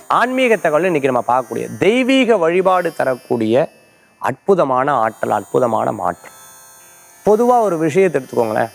ஆன்மீக தகவல் இன்னைக்கு நம்ம பார்க்கக்கூடிய தெய்வீக வழிபாடு தரக்கூடிய அற்புதமான ஆற்றல் அற்புதமான மாற்றம் பொதுவாக ஒரு விஷயத்தை எடுத்துக்கோங்களேன்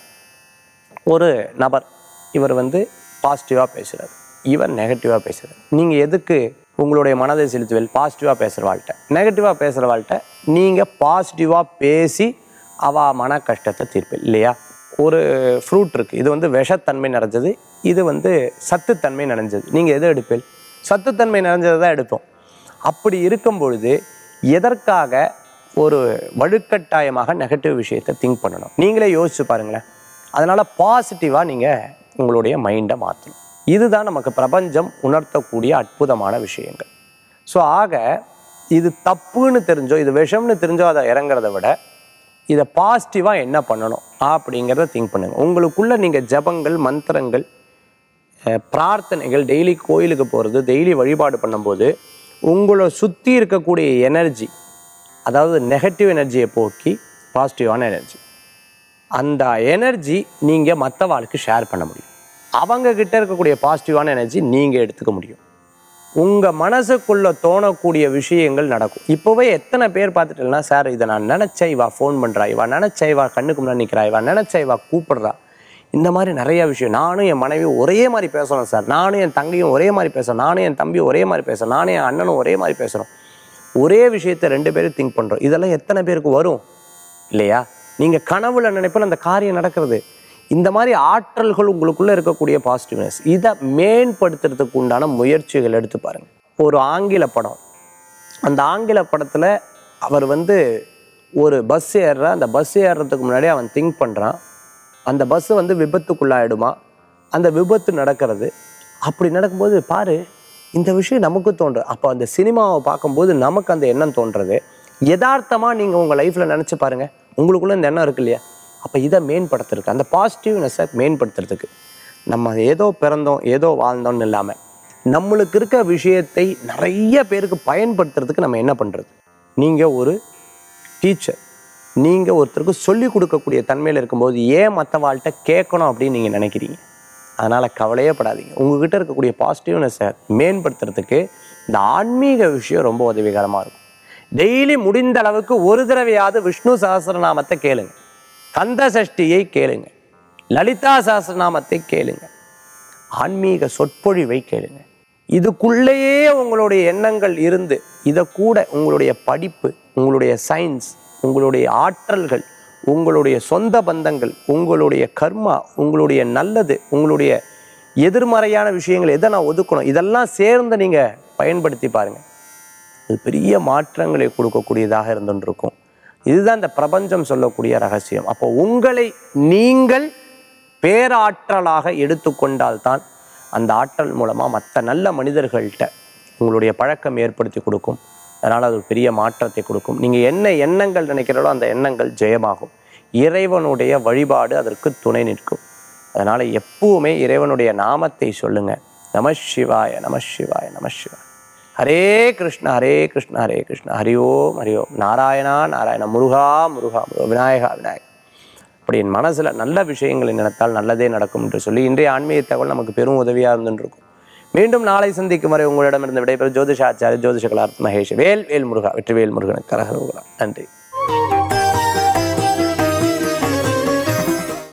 ஒரு நபர் இவர் வந்து பாசிட்டிவாக பேசுகிறார் இவர் நெகட்டிவாக பேசுகிறார் நீங்கள் எதுக்கு உங்களுடைய மனதை செலுத்துவீர்கள் பாசிட்டிவாக பேசுகிற வாழ்கிட்ட நெகட்டிவாக பேசுகிற வாழ்கிட்ட நீங்கள் பாசிட்டிவாக பேசி அவ மன கஷ்டத்தை தீர்ப்பீள் இல்லையா ஒரு ஃப்ரூட் இருக்குது இது வந்து விஷத்தன்மை நிறைஞ்சது இது வந்து சத்துத்தன்மை நிறைஞ்சது நீங்கள் எதை எடுப்பீள் சத்துத்தன்மை நிறைஞ்சதை தான் எடுப்போம் அப்படி இருக்கும் பொழுது எதற்காக ஒரு வலுக்கட்டாயமாக நெகட்டிவ் விஷயத்தை திங்க் பண்ணணும் நீங்களே யோசிச்சு பாருங்களேன் அதனால் பாசிட்டிவாக நீங்கள் உங்களுடைய மைண்டை மாற்றணும் இதுதான் நமக்கு பிரபஞ்சம் உணர்த்தக்கூடிய அற்புதமான விஷயங்கள் ஸோ ஆக இது தப்புன்னு தெரிஞ்சோ இது விஷம்னு தெரிஞ்சோ அதை இறங்குறத விட இதை பாசிட்டிவாக என்ன பண்ணணும் அப்படிங்கிறத திங்க் பண்ணுங்கள் உங்களுக்குள்ள நீங்கள் ஜபங்கள் மந்திரங்கள் அஹ், பிரார்த்தனைகள் டெய்லி கோயிலுக்கு போகிறது டெய்லி வழிபாடு பண்ணும்போது உங்களை சுற்றி இருக்கக்கூடிய எனர்ஜி அதாவது நெகட்டிவ் எனர்ஜியை போக்கி பாசிட்டிவான எனர்ஜி அந்த எனர்ஜி நீங்கள் மற்ற வாழ்க்கை ஷேர் பண்ண முடியும் அவங்க கிட்ட இருக்கக்கூடிய பாசிட்டிவான எனர்ஜி நீங்கள் எடுத்துக்க முடியும் உங்கள் மனசுக்குள்ள தோணக்கூடிய விஷயங்கள் நடக்கும் இப்போவே எத்தனை பேர் பார்த்துட்டேன்னா சார் இதை நான் நினச்சேன் இவா ஃபோன் பண்ணுறா இவா நினச்சேன் இவா கண்ணுக்கு முன்னாடி நிற்கிறா இவா நினச்சேன் இவா கூப்பிடுறா இந்த மாதிரி நிறைய விஷயம் நானும் என் மனைவியும் ஒரே மாதிரி பேசணும் சார் நானும் என் தங்கையும் ஒரே மாதிரி பேசணும் நானும் என் தம்பியும் ஒரே மாதிரி பேசணும் நானும் என் அண்ணனும் ஒரே மாதிரி பேசுகிறோம் ஒரே விஷயத்தை ரெண்டு பேரும் திங்க் பண்ணுறோம் இதெல்லாம் எத்தனை பேருக்கு வரும் இல்லையா நீங்கள் கனவுல நினைப்பில் அந்த காரியம் நடக்கிறது இந்த மாதிரி ஆற்றல்கள் உங்களுக்குள்ளே இருக்கக்கூடிய பாசிட்டிவ்னஸ் இதை மேம்படுத்துறதுக்கு உண்டான முயற்சிகள் எடுத்து பாருங்க ஒரு ஆங்கில படம் அந்த ஆங்கில படத்தில் அவர் வந்து ஒரு பஸ் ஏறுற அந்த பஸ் ஏறுறதுக்கு முன்னாடி அவன் திங்க் பண்ணுறான் அந்த பஸ் வந்து விபத்துக்குள்ளாயிடுமா அந்த விபத்து நடக்கிறது அப்படி நடக்கும்போது பாரு இந்த விஷயம் நமக்கு தோன்றும் அப்போ அந்த சினிமாவை பார்க்கும்போது நமக்கு அந்த எண்ணம் தோன்றது யதார்த்தமாக நீங்கள் உங்கள் லைஃப்பில் நினச்சி பாருங்கள் உங்களுக்குள்ள இந்த எண்ணம் இருக்கு இல்லையா அப்போ இதை மேம்படுத்துறதுக்கு அந்த பாசிட்டிவ்னஸை மேம்படுத்துறதுக்கு நம்ம ஏதோ பிறந்தோம் ஏதோ வாழ்ந்தோம்னு இல்லாமல் நம்மளுக்கு இருக்க விஷயத்தை நிறைய பேருக்கு பயன்படுத்துறதுக்கு நம்ம என்ன பண்ணுறது நீங்கள் ஒரு டீச்சர் நீங்கள் ஒருத்தருக்கு சொல்லிக் கொடுக்கக்கூடிய தன்மையில் இருக்கும்போது ஏன் மற்ற வாழ்கிட்ட கேட்கணும் அப்படின்னு நீங்கள் நினைக்கிறீங்க அதனால் கவலையே படாதீங்க உங்ககிட்ட இருக்கக்கூடிய பாசிட்டிவ்னஸை மேம்படுத்துறதுக்கு இந்த ஆன்மீக விஷயம் ரொம்ப உதவிகரமாக இருக்கும் டெய்லி முடிந்த அளவுக்கு ஒரு தடவையாவது விஷ்ணு சஹஸ்ரநாமத்தை கேளுங்க கந்த சஷ்டியை கேளுங்க லலிதா சஹஸ்ரநாமத்தை கேளுங்க ஆன்மீக சொற்பொழிவை கேளுங்க இதுக்குள்ளேயே உங்களுடைய எண்ணங்கள் இருந்து இதை கூட உங்களுடைய படிப்பு உங்களுடைய சயின்ஸ் உங்களுடைய ஆற்றல்கள் உங்களுடைய சொந்த பந்தங்கள் உங்களுடைய கர்மா உங்களுடைய நல்லது உங்களுடைய எதிர்மறையான விஷயங்கள் எதை நான் ஒதுக்கணும் இதெல்லாம் சேர்ந்து நீங்கள் பயன்படுத்தி பாருங்கள் இது பெரிய மாற்றங்களை கொடுக்கக்கூடியதாக இருந்துருக்கும் இதுதான் இந்த பிரபஞ்சம் சொல்லக்கூடிய ரகசியம் அப்போ உங்களை நீங்கள் பேராற்றலாக எடுத்துக்கொண்டால்தான் அந்த ஆற்றல் மூலமாக மற்ற நல்ல மனிதர்கள்ட்ட உங்களுடைய பழக்கம் ஏற்படுத்தி கொடுக்கும் அதனால் அது ஒரு பெரிய மாற்றத்தை கொடுக்கும் நீங்கள் என்ன எண்ணங்கள் நினைக்கிறீங்களோ அந்த எண்ணங்கள் ஜெயமாகும் இறைவனுடைய வழிபாடு அதற்கு துணை நிற்கும் அதனால் எப்பவுமே இறைவனுடைய நாமத்தை சொல்லுங்க நம சிவாய நம சிவாய நம சிவாய ஹரே கிருஷ்ண ஹரே கிருஷ்ண ஹரே கிருஷ்ண ஹரி ஓம் ஹரி ஓம் நாராயணா நாராயண முருகா முருகா முருகா விநாயகா விநாயகா அப்படி என் மனசில் நல்ல விஷயங்களை நினைத்தால் நல்லதே நடக்கும் என்று சொல்லி இன்றைய ஆன்மீக தகவல் நமக்கு பெரும் உதவியாக இருந்துருக்கும் மீண்டும் நாளை சந்திக்கும் வரை உங்களிடமிருந்து விடைபெறும் ஜோதிஷாச்சாரிய ஜோதிஷ கலார்த்த மகேஷ் வேல் வேல் முருகா வெற்றிவேல் முருகனுக்கு கரகரோகரா நன்றி